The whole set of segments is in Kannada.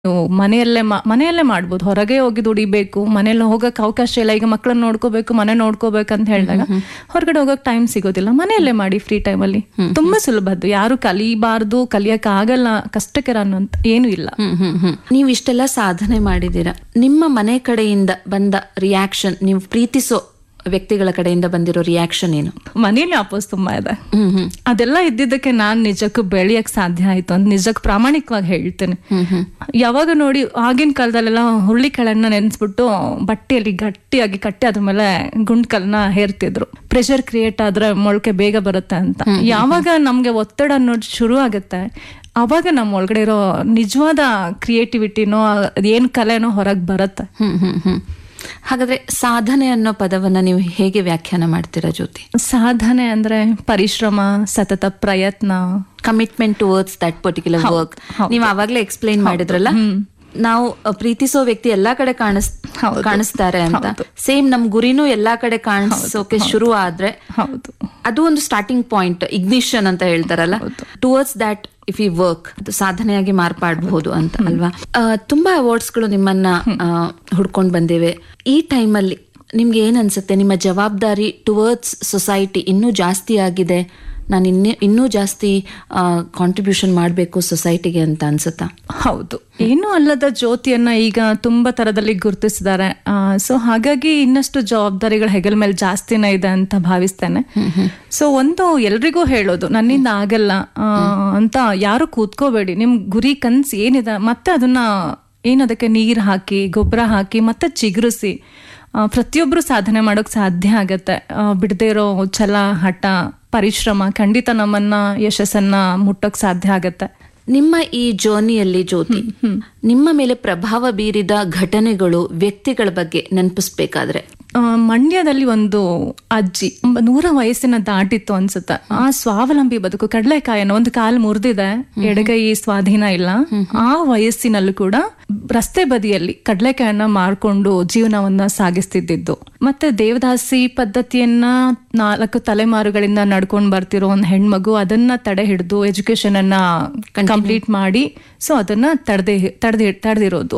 ನೀವು ಮನೆಯಲ್ಲೇ ಮಾ- ಮನೆಯಲ್ಲೇ ಮಾಡ್ಬೋದು ಹೊರಗೆ ಹೋಗಿ ದುಡಿಬೇಕು ಮನೆಯಲ್ಲಿ ಹೋಗಕ್ ಅವಕಾಶ ಇಲ್ಲ ಈಗ ಮಕ್ಕಳನ್ನ ನೋಡ್ಕೋಬೇಕು ಮನೆ ನೋಡ್ಕೋಬೇಕು ಅಂತ ಹೇಳಿದಾಗ ಹೊರಗಡೆ ಹೋಗಕ್ ಟೈಮ್ ಸಿಗೋದಿಲ್ಲ ಮನೆಯಲ್ಲೇ ಮಾಡಿ ಫ್ರೀ ಟೈಮಲ್ಲಿ ತುಂಬಾ ಸುಲಭ ಅದು ಯಾರು ಕಲಿಬಾರ್ದು ಕಲಿಯಕ್ ಆಗಲ್ಲ ಕಷ್ಟಕರ ಅನ್ನೋಂತ ಏನು ಇಲ್ಲ ಹ್ಮ್ ಹ್ಮ್ ಹ್ಮ್ ನೀವು ಇಷ್ಟೆಲ್ಲ ಸಾಧನೆ ಮಾಡಿದ್ದೀರಾ ನಿಮ್ಮ ಮನೆ ಕಡೆಯಿಂದ ಬಂದ ರಿಯಾಕ್ಷನ್ ನೀವು ಪ್ರೀತಿಸೋ ವ್ಯಕ್ತಿಗಳ ಕಡೆಯಿಂದ ಬಂದಿರೋ ರಿಯಾಕ್ಷನ್ ಏನು ಮನೇಲಿ ಅಪೋಸ್ ತುಂಬಾ ಇದೆ ಹ್ಮ್ ಹ್ಮ್ ಅದೆಲ್ಲ ಇದ್ದಿದ್ದಕ್ಕೆ ನಾನ್ ನಿಜಕ್ಕೂ ಬೆಳೆಯಕ್ ಸಾಧ್ಯ ಆಯ್ತು ಅಂತ ನಿಜಕ್ಕೆ ಪ್ರಾಮಾಣಿಕವಾಗಿ ಹೇಳ್ತೇನೆ ಹ್ಮ್ ಹ್ಮ್ ಯಾವಾಗ ನೋಡಿ ಆಗಿನ ಕಾಲದಲ್ಲೆಲ್ಲ ಹುಳ್ಳಿ ಕಾಳನ್ನ ನೆನೆಸ್ಬಿಟ್ಟು ಬಟ್ಟೆಯಲ್ಲಿ ಗಟ್ಟಿಯಾಗಿ ಕಟ್ಟಿ ಅದ್ರ ಮೇಲೆ ಗುಂಡ್ಕಲ್ನ ಹೇರ್ತಿದ್ರು ಪ್ರೆಷರ್ ಕ್ರಿಯೇಟ್ ಆದ್ರೆ ಮೊಳಕೆ ಬೇಗ ಬರುತ್ತೆ ಅಂತ ಯಾವಾಗ ನಮ್ಗೆ ಒತ್ತಡ ಅನ್ನೋದು ಶುರು ಆಗುತ್ತೆ ಅವಾಗ ನಮ್ಮ ಒಳಗಡೆ ಇರೋ ನಿಜವಾದ ಕ್ರಿಯೇಟಿವಿಟಿನೋ ಏನ್ ಕಲೆನೋ ಹೊರಗೆ ಬರುತ್ತೆ ಹ್ಮ್ ಹ್ಮ್ ಹ್ಮ್ ಹಾಗಾದ್ರೆ ಸಾಧನೆ ಅನ್ನೋ ಪದವನ್ನ ನೀವು ಹೇಗೆ ವ್ಯಾಖ್ಯಾನ ಮಾಡ್ತೀರಾ ಜ್ಯೋತಿ ಸಾಧನೆ ಅಂದ್ರೆ ಪರಿಶ್ರಮ ಸತತ ಪ್ರಯತ್ನ commitment towards that particular work ಹೌದು. ನೀವು ಆವಾಗ್ಲೇ ಎಕ್ಸ್ಪ್ಲೈನ್ ಮಾಡಿದ್ರಲ್ಲ ನಾವು ಅ, ಪ್ರೀತಿಸೋ ವ್ಯಕ್ತಿ ಎಲ್ಲಾ ಕಡೆ ಕಾಣಿಸ್ ಹೌದು. ಕಾಣಿಸ್ತಾರೆ ಅಂತ ಸೇಮ್ ನಮ್ ಗುರಿನೂ ಎಲ್ಲಾ ಕಡೆ ಕಾಣಿಸೋಕೆ ಶುರು ಆದ್ರೆ ಹೌದು ಅದು ಒಂದು ಸ್ಟಾರ್ಟಿಂಗ್ ಪಾಯಿಂಟ್ ಇಗ್ನಿಷನ್ ಅಂತ ಹೇಳ್ತಾರಲ್ಲ towards that if you work ಅದು ಸಾಧನೆಯಾಗಿ ಮಾರ್ಪಾಡಬಹುದು ಅಂತ ಅಲ್ವಾ ಆ, ತುಂಬಾ ಅವಾರ್ಡ್ಸ್ ಗಳು ನಿಮ್ಮನ್ನ ಹುಡ್ಕೊಂಡು ಬಂದಿವೆ ಈ ಟೈಮಲ್ಲಿ ನಿಮ್ಗೆ ಏನ್ ಅನ್ಸುತ್ತೆ ನಿಮ್ಮ ಜವಾಬ್ದಾರಿ ಟುವರ್ಡ್ಸ್ ಸೊಸೈಟಿ ಇನ್ನೂ ಜಾಸ್ತಿ ಆಗಿದೆ ನಾನು ಇನ್ನೂ ಇನ್ನೂ ಜಾಸ್ತಿ ಕಾಂಟ್ರಿಬ್ಯೂಷನ್ ಮಾಡಬೇಕು ಸೊಸೈಟಿಗೆ ಅಂತ ಅನ್ಸುತ್ತಾ ಹೌದು ಏನು ಅಲ್ಲದ ಜ್ಯೋತಿಯನ್ನ ಈಗ ತುಂಬಾ ತರದಲ್ಲಿ ಗುರುತಿಸಿದ್ದಾರೆ ಸೊ ಹಾಗಾಗಿ ಇನ್ನಷ್ಟು ಜವಾಬ್ದಾರಿಗಳ ಹೆಗಲ ಮೇಲೆ ಜಾಸ್ತಿನೇ ಇದೆ ಅಂತ ಭಾವಿಸ್ತೇನೆ ಸೊ ಒಂದು ಎಲ್ರಿಗೂ ಹೇಳೋದು ನನ್ನಿಂದ ಆಗಲ್ಲ ಆ, ಅಂತ ಯಾರು ಕೂತ್ಕೋಬೇಡಿ ನಿಮ್ ಗುರಿ ಕನ್ಸ್ ಏನಿದೆ ಮತ್ತೆ ಅದನ್ನ ಏನದಕ್ಕೆ ನೀರ್ ಹಾಕಿ ಗೊಬ್ಬರ ಹಾಕಿ ಮತ್ತೆ ಚಿಗುರಿಸಿ ಆ, ಪ್ರತಿಯೊಬ್ರು ಸಾಧನೆ ಮಾಡೋಕ್ ಸಾಧ್ಯ ಆಗತ್ತೆ ಆ, ಬಿಡದೇ ಇರೋ ಛಲ ಹಠ ಪರಿಶ್ರಮ ಖಂಡಿತ ನಮ್ಮನ್ನ ಯಶಸ್ಸನ್ನ ಮುಟ್ಟೋಕ್ ಸಾಧ್ಯ ಆಗತ್ತೆ ನಿಮ್ಮ ಈ ಜರ್ನಿಯಲ್ಲಿ ಜ್ಯೋತಿ ನಿಮ್ಮ ಮೇಲೆ ಪ್ರಭಾವ ಬೀರಿದ ಘಟನೆಗಳು ವ್ಯಕ್ತಿಗಳ ಬಗ್ಗೆ ನೆನಪಿಸ್ಬೇಕಾದ್ರೆ ಆ, ಮಂಡ್ಯದಲ್ಲಿ ಒಂದು ಅಜ್ಜಿ ಒಂಬ- ನೂರ ವಯಸ್ಸಿನ ದಾಟಿತ್ತು ಅನ್ಸುತ್ತೆ ಆ ಸ್ವಾವಲಂಬಿ ಬದುಕು ಕಡಲೆಕಾಯನ್ನು ಒಂದು ಕಾಲು ಮುರಿದಿದೆ ಎಡಗೈ ಸ್ವಾಧೀನ ಇಲ್ಲ ಆ ವಯಸ್ಸಿನಲ್ಲೂ ಕೂಡ ರಸ್ತೆ ಬದಿಯಲ್ಲಿ ಕಡಲೆಕಾಯನ್ನ ಮಾರ್ಕೊಂಡು ಜೀವನವನ್ನ ಸಾಗಿಸ್ತಿದ್ದಿದ್ದು ಮತ್ತೆ ದೇವದಾಸಿ ಪದ್ಧತಿಯನ್ನ ನಾಲ್ಕು ತಲೆಮಾರುಗಳಿಂದ ನಡ್ಕೊಂಡ್ ಬರ್ತಿರೋ ಒಂದು ಹೆಣ್ಮಗು ಅದನ್ನ ತಡೆ ಹಿಡಿದು ಎಜುಕೇಶನ್ ಅನ್ನ ಕಂಪ್ಲೀಟ್ ಮಾಡಿ ಸೊ ಅದನ್ನ ತಡೆದೇ ತಡೆದಿ ತಡೆದಿರೋದು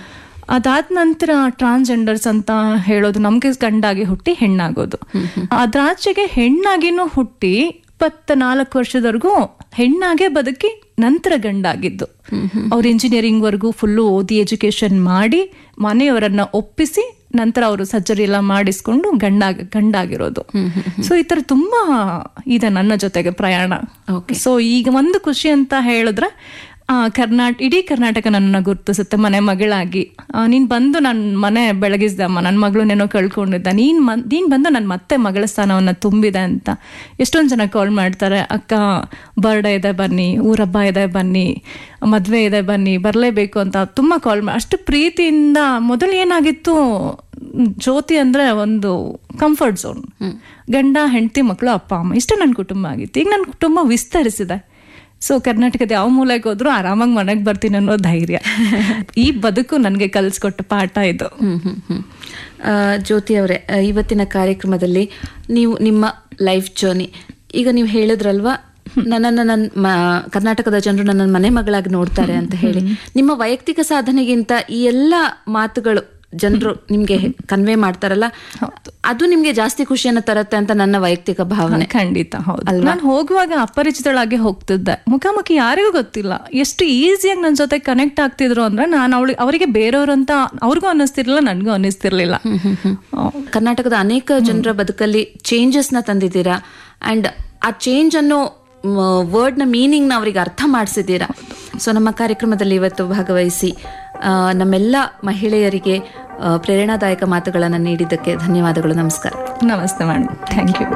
ಅದಾದ ನಂತರ ಟ್ರಾನ್ಸ್ಜೆಂಡರ್ಸ್ ಅಂತ ಹೇಳೋದು ನಮ್ಗೆ ಗಂಡಾಗಿ ಹುಟ್ಟಿ ಹೆಣ್ಣಾಗೋದು ಅದ್ರಾಚೆಗೆ ಹೆಣ್ಣಾಗಿನೂ ಹುಟ್ಟಿ ಇಪ್ಪತ್ತ ನಾಲ್ಕು ವರ್ಷದವರೆಗೂ ಹೆಣ್ಣಾಗೆ ಬದುಕಿ ನಂತರ ಗಂಡಾಗಿದ್ದು ಅವ್ರು ಇಂಜಿನಿಯರಿಂಗ್ ವರ್ಗೂ ಫುಲ್ಲು ಓದಿ ಎಜುಕೇಶನ್ ಮಾಡಿ ಮನೆಯವರನ್ನ ಒಪ್ಪಿಸಿ ನಂತರ ಅವರು ಸರ್ಜರಿ ಎಲ್ಲ ಮಾಡಿಸ್ಕೊಂಡು ಗಂಡಾಗ ಗಂಡಾಗಿರೋದು ಸೊ ಈ ತರ ತುಂಬಾ ಇದೆ ನನ್ನ ಜೊತೆಗೆ ಪ್ರಯಾಣ ಸೊ ಈಗ ಒಂದು ಖುಷಿ ಅಂತ ಹೇಳಿದ್ರೆ ಆ ಕರ್ನಾಟ ಇಡೀ ಕರ್ನಾಟಕ ನನ್ನ ಗುರುತಿಸುತ್ತೆ ಮನೆ ಮಗಳಾಗಿ ಆ, ನೀನ್ ಬಂದು ನನ್ನ ಮನೆ ಬೆಳಗಿಸ್ದೆ ಅಮ್ಮ ನನ್ನ ಮಗಳು ನೆನೋ ಕಳ್ಕೊಂಡಿದ್ದ ನೀನ್ ಮನ್ ನೀನ್ ಬಂದು ನನ್ನ ಮತ್ತೆ ಮಗಳ ಸ್ಥಾನವನ್ನ ತುಂಬಿದೆ ಅಂತ ಎಷ್ಟೊಂದು ಜನ ಕಾಲ್ ಮಾಡ್ತಾರೆ ಅಕ್ಕ ಬರ್ಡೇ ಇದೆ ಬನ್ನಿ ಊರಬ್ಬ ಇದೆ ಬನ್ನಿ ಮದ್ವೆ ಇದೆ ಬನ್ನಿ ಬರಲೇಬೇಕು ಅಂತ ತುಂಬಾ ಕಾಲ್ ಮಾಡಿ ಅಷ್ಟು ಪ್ರೀತಿಯಿಂದ ಮೊದಲು ಏನಾಗಿತ್ತು ಜ್ಯೋತಿ ಅಂದ್ರೆ ಒಂದು ಕಂಫರ್ಟ್ ಝೋನ್ ಗಂಡ ಹೆಂಡತಿ ಮಕ್ಕಳು ಅಪ್ಪ ಅಮ್ಮ ಇಷ್ಟು ನನ್ನ ಕುಟುಂಬ ಆಗಿತ್ತು ಈಗ ನನ್ನ ಕುಟುಂಬ ವಿಸ್ತರಿಸಿದೆ ಸೊ ಕರ್ನಾಟಕದ ಯಾವ ಮೂಲೆಗೆ ಹೋದ್ರು ಆರಾಮಾಗಿ ಮನೆಗೆ ಬರ್ತೀನಿ ಅನ್ನೋ ಧೈರ್ಯ ಈ ಬದುಕು ನನಗೆ ಕಲಿಸ್ಕೊಟ್ಟ ಪಾಠ ಇದು ಹ್ಮ್ ಹ್ಮ್ ಹ್ಮ್ ಆ, ಜ್ಯೋತಿ ಅವರೇ ಆ, ಇವತ್ತಿನ ಕಾರ್ಯಕ್ರಮದಲ್ಲಿ ನೀವು ನಿಮ್ಮ ಲೈಫ್ ಜರ್ನಿ ಈಗ ನೀವು ಹೇಳಿದ್ರಲ್ವಾ ನನ್ನನ್ನು ನನ್ನ ಕರ್ನಾಟಕದ ಜನರು ನನ್ನ ಮನೆ ಮಗಳಾಗಿ ನೋಡ್ತಾರೆ ಅಂತ ಹೇಳಿ ನಿಮ್ಮ ವೈಯಕ್ತಿಕ ಸಾಧನೆಗಿಂತ ಈ ಎಲ್ಲ ಮಾತುಗಳು ಜನರು ನಿಮ್ಗೆ ಕನ್ವೆ ಮಾಡ್ತಾರಲ್ಲ ಅದು ನಿಮ್ಗೆ ಜಾಸ್ತಿ ಖುಷಿಯನ್ನ ತರತ್ತೆ ಅಂತ ನನ್ನ ವೈಯಕ್ತಿಕ ಭಾವನೆ ಖಂಡಿತ ಹೌದು ನಾನು ಹೋಗುವಾಗ ಅಪರಿಚಿತಳಾಗಿ ಹೋಗ್ತಿದ್ದೆ ಮುಖಾಮುಖಿ ಯಾರಿಗೂ ಗೊತ್ತಿಲ್ಲ ಎಷ್ಟು ಈಸಿಯಾಗಿ ನನ್ನ ಜೊತೆ ಕನೆಕ್ಟ್ ಆಗ್ತಿದ್ರು ಅಂದ್ರೆ ನಾನು ಅವಳಿಗೆ ಅವರಿಗೆ ಬೇರೆಯವರು ಅಂತ ಅವ್ರಿಗೂ ಅನ್ನಿಸ್ತಿರ್ಲಿಲ್ಲ ನನಗೂ ಅನ್ನಿಸ್ತಿರ್ಲಿಲ್ಲ ಆ, ಕರ್ನಾಟಕದ ಅನೇಕ ಜನರ ಬದುಕಲ್ಲಿ ಚೇಂಜಸ್ ನ ತಂದಿದ್ದೀರಾ ಅಂಡ್ ಆ ಚೇಂಜ್ ಅನ್ನೋ ವರ್ಡ್ ನ ಮೀನಿಂಗ್ ನ ಅವರಿಗೆ ಅರ್ಥ ಮಾಡಿಸಿದ್ದೀರಾ ಸೊ ನಮ್ಮ ಕಾರ್ಯಕ್ರಮದಲ್ಲಿ ಇವತ್ತು ಭಾಗವಹಿಸಿ ಆ, ನಮ್ಮೆಲ್ಲ ಮಹಿಳೆಯರಿಗೆ ಆ, ಪ್ರೇರಣಾದಾಯಕ ಮಾತುಗಳನ್ನು ನೀಡಿದ್ದಕ್ಕೆ ಧನ್ಯವಾದಗಳು ನಮಸ್ಕಾರ ನಮಸ್ತೆ ಮೇಡಮ್ ಥ್ಯಾಂಕ್ ಯು